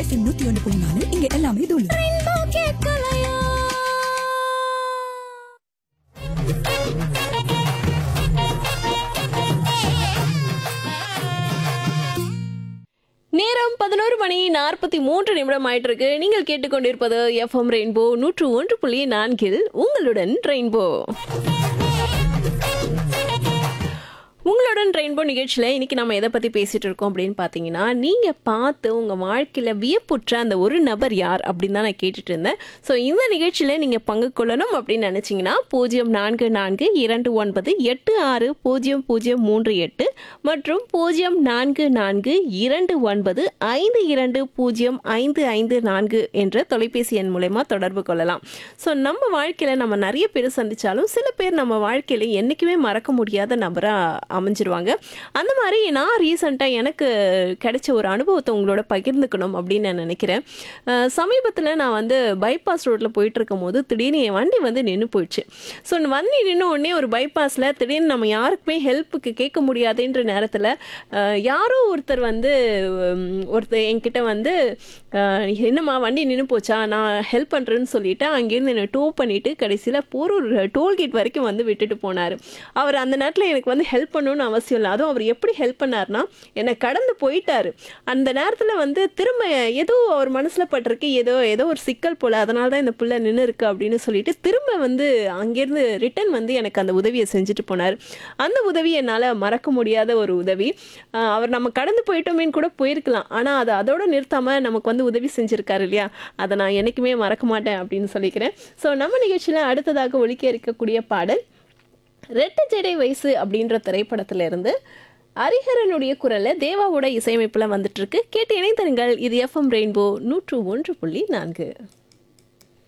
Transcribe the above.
FM நூத்தி ஒன்று புள்ளி நாலு இங்க எல்லாமே தூள் நேரம் பதினோரு மணி நாற்பத்தி மூன்று நிமிடம் ஆயிட்டு இருக்கு நீங்கள் கேட்டுக்கொண்டிருப்பது எஃப்எம் ரெயின்போ நூற்று ஒன்று புள்ளி நான்கில் உங்களுடன் ரெயின்போ உங்களுடன் ரெயின்போ நிகழ்ச்சியில் இன்னைக்கு நம்ம எதை பற்றி பேசிட்டு இருக்கோம் அப்படின்னு பார்த்தீங்கன்னா நீங்கள் பார்த்து உங்கள் வாழ்க்கையில் வியப்புற்ற அந்த ஒரு நபர் யார் அப்படின்னு தான் நான் கேட்டுட்டு இருந்தேன் ஸோ இந்த நிகழ்ச்சியில் நீங்கள் பங்கு கொள்ளணும் அப்படின்னு நினச்சிங்கன்னா பூஜ்ஜியம் நான்கு நான்கு இரண்டு ஒன்பது எட்டு ஆறு பூஜ்ஜியம் பூஜ்ஜியம் மூன்று எட்டு மற்றும் பூஜ்ஜியம் நான்கு நான்கு இரண்டு ஒன்பது ஐந்து இரண்டு பூஜ்ஜியம் ஐந்து ஐந்து நான்கு என்ற தொலைபேசி எண் மூலயமா தொடர்பு கொள்ளலாம் ஸோ நம்ம வாழ்க்கையில் நம்ம நிறைய பேர் சந்திச்சாலும் சில பேர் நம்ம வாழ்க்கையில் என்றைக்குமே மறக்க முடியாத நபராக அமைஞ்சிருவாங்க அந்த மாதிரி நான் ரீசெண்டாக எனக்கு கிடைச்ச ஒரு அனுபவத்தை உங்களோட பகிர்ந்துக்கணும் அப்படின்னு நான் நினைக்கிறேன் சமீபத்தில் நான் வந்து பைபாஸ் ரோட்டில் போயிட்டு இருக்கும் போது திடீர்னு என் வண்டி வந்து நின்று போயிடுச்சு ஸோ வண்டி நின்று உடனே ஒரு பைபாஸில் திடீர்னு நம்ம யாருக்குமே ஹெல்ப்புக்கு கேட்க முடியாதுன்ற நேரத்தில் யாரோ ஒருத்தர் வந்து உம், ஒருத்தர் என்கிட்ட வந்து அஹ், என்னம்மா வண்டி நின்று போச்சா நான் ஹெல்ப் பண்ணுறேன்னு சொல்லிட்டு அங்கேருந்து என்னை டோ பண்ணிவிட்டு கடைசியில் போரூர் டோல்கேட் வரைக்கும் வந்து விட்டுட்டு போனார் அவர் அந்த நேரத்தில் எனக்கு வந்து ஹெல்ப் பண்ணணும்னு அவசியம் இல்லை அதுவும் அவர் எப்படி ஹெல்ப் பண்ணார்னா என்னை கடந்து போயிட்டாரு அந்த நேரத்தில் வந்து திரும்ப ஏதோ அவர் மனசில் பட்டிருக்கு ஏதோ ஏதோ ஒரு சிக்கல் போல் அதனால தான் இந்த புள்ள நின்று இருக்கு அப்படின்னு சொல்லிட்டு திரும்ப வந்து அங்கேருந்து ரிட்டன் வந்து எனக்கு அந்த உதவியை செஞ்சுட்டு போனார் அந்த உதவி என்னால் மறக்க முடியாத ஒரு உதவி ஆஹ் அவர் நம்ம கடந்து போயிட்டோமேன்னு கூட போயிருக்கலாம் ஆனால் அதை அதோட நிறுத்தாமல் நமக்கு வந்து உதவி செஞ்சுருக்காரு இல்லையா அதை நான் என்றைக்குமே மறக்க மாட்டேன் அப்படின்னு சொல்லிக்கிறேன் ஸோ நம்ம நிகழ்ச்சியில் அடுத்ததாக ஒலிக்க இருக்கக்கூடிய பாடல் ரெட்ட ஜடை வயசு அப்படின்ற திரைப்படத்துல இருந்து ஹரிஹரனுடைய குரல்ல தேவாவோட இசையமைப்புல வந்துட்டு இருக்கு கேட்டு இணைத்தருங்கள் இது எஃப்எம் ரெயின்போ நூற்று ஒன்று புள்ளி நான்கு